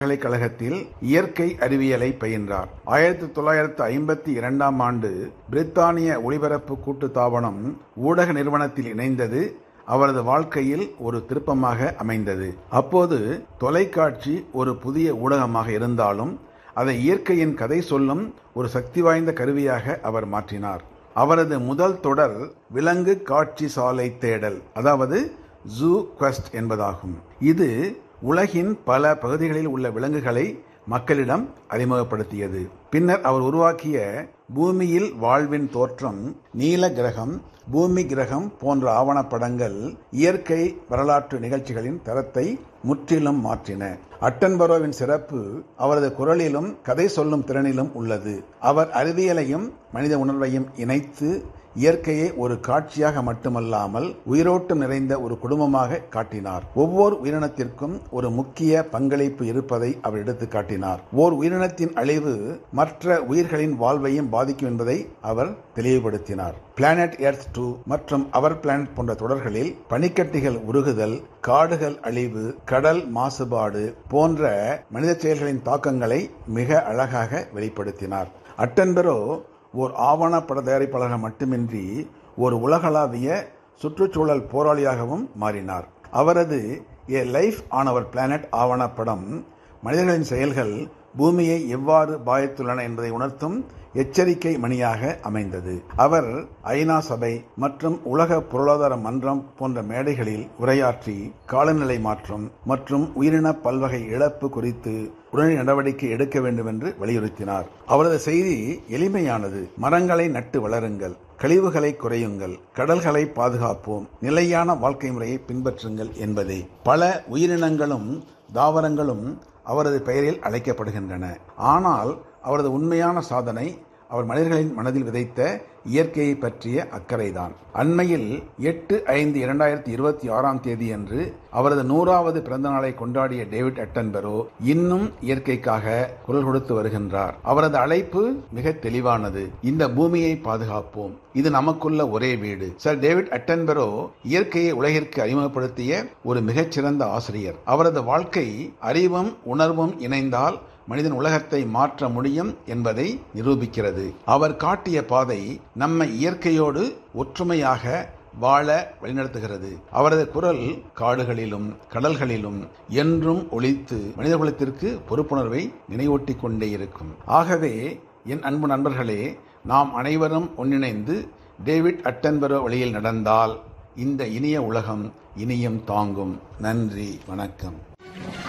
பல்கலைக்கழகத்தில் இயற்கை அறிவியலை பயின்றார் ஆயிரத்தி தொள்ளாயிரத்து ஐம்பத்தி இரண்டாம் ஆண்டு பிரித்தானிய ஒளிபரப்பு கூட்டுத்தாபனம் ஊடக நிறுவனத்தில் இணைந்தது அவரது வாழ்க்கையில் ஒரு திருப்பமாக அமைந்தது அப்போது தொலைக்காட்சி ஒரு புதிய ஊடகமாக இருந்தாலும் அதை இயற்கையின் கதை சொல்லும் ஒரு சக்தி வாய்ந்த கருவியாக அவர் மாற்றினார் அவரது முதல் தொடர் விலங்கு காட்சி சாலை தேடல் அதாவது ஜூ குவெஸ்ட் என்பதாகும் இது உலகின் பல பகுதிகளில் உள்ள விலங்குகளை மக்களிடம் அறிமுகப்படுத்தியது பின்னர் அவர் உருவாக்கிய பூமியில் வாழ்வின் தோற்றம் நீல கிரகம் பூமி கிரகம் போன்ற ஆவணப்படங்கள் இயற்கை வரலாற்று நிகழ்ச்சிகளின் தரத்தை முற்றிலும் மாற்றின அட்டன்பரோவின் சிறப்பு அவரது குரலிலும் கதை சொல்லும் திறனிலும் உள்ளது அவர் அறிவியலையும் மனித உணர்வையும் இணைத்து இயற்கையை ஒரு காட்சியாக மட்டுமல்லாமல் உயிரோட்டம் நிறைந்த ஒரு குடும்பமாக காட்டினார் ஒவ்வொரு உயிரினத்திற்கும் ஒரு முக்கிய பங்களிப்பு இருப்பதை அவர் எடுத்து காட்டினார் ஓர் உயிரினத்தின் அழிவு மற்ற உயிர்களின் வாழ்வையும் பாதிக்கும் என்பதை அவர் தெளிவுபடுத்தினார் பிளானட் எர்த் டூ மற்றும் அவர் பிளானட் போன்ற தொடர்களில் பனிக்கட்டிகள் உருகுதல் காடுகள் அழிவு கடல் மாசுபாடு போன்ற மனித செயல்களின் தாக்கங்களை மிக அழகாக வெளிப்படுத்தினார் அட்டன்பெரோ ஓர் ஆவணப்பட தயாரிப்பாளராக மட்டுமின்றி ஒரு உலகளாவிய சுற்றுச்சூழல் போராளியாகவும் மாறினார் அவரது a life on our planet ஆவணப்படம் மனிதர்களின் செயல்கள் பூமியை எவ்வாறு பாதித்துள்ளன என்பதை உணர்த்தும் எச்சரிக்கை மணியாக அமைந்தது அவர் ஐநா சபை மற்றும் உலக பொருளாதார மன்றம் போன்ற மேடைகளில் உரையாற்றி காலநிலை மாற்றம் மற்றும் உயிரின பல்வகை இழப்பு குறித்து உடனடி நடவடிக்கை எடுக்க வேண்டும் என்று வலியுறுத்தினார் அவரது செய்தி எளிமையானது மரங்களை நட்டு வளருங்கள் கழிவுகளை குறையுங்கள் கடல்களை பாதுகாப்போம் நிலையான வாழ்க்கை முறையை பின்பற்றுங்கள் என்பதே பல உயிரினங்களும் தாவரங்களும் அவரது பெயரில் அழைக்கப்படுகின்றன ஆனால் அவரது உண்மையான சாதனை அவர் மனிதர்களின் மனதில் விதைத்த இயற்கையை பற்றிய அக்கறைதான் அண்மையில் எட்டு ஐந்து இரண்டாயிரத்தி இருபத்தி ஆறாம் தேதி அன்று அவரது நூறாவது பிறந்த நாளை கொண்டாடிய டேவிட் அட்டன்பெரோ இன்னும் இயற்கைக்காக குரல் கொடுத்து வருகின்றார் அவரது அழைப்பு மிக தெளிவானது இந்த பூமியை பாதுகாப்போம் இது நமக்குள்ள ஒரே வீடு சர் டேவிட் அட்டன்பெரோ இயற்கையை உலகிற்கு அறிமுகப்படுத்திய ஒரு மிகச்சிறந்த ஆசிரியர் அவரது வாழ்க்கை அறிவும் உணர்வும் இணைந்தால் மனிதன் உலகத்தை மாற்ற முடியும் என்பதை நிரூபிக்கிறது அவர் காட்டிய பாதை நம்மை இயற்கையோடு ஒற்றுமையாக வாழ வழிநடத்துகிறது அவரது குரல் காடுகளிலும் கடல்களிலும் என்றும் ஒழித்து மனிதகுலத்திற்கு பொறுப்புணர்வை நினைவூட்டி கொண்டே இருக்கும் ஆகவே என் அன்பு நண்பர்களே நாம் அனைவரும் ஒன்றிணைந்து டேவிட் அட்டன்பெரோ வழியில் நடந்தால் இந்த இனிய உலகம் இனியும் தாங்கும் நன்றி வணக்கம்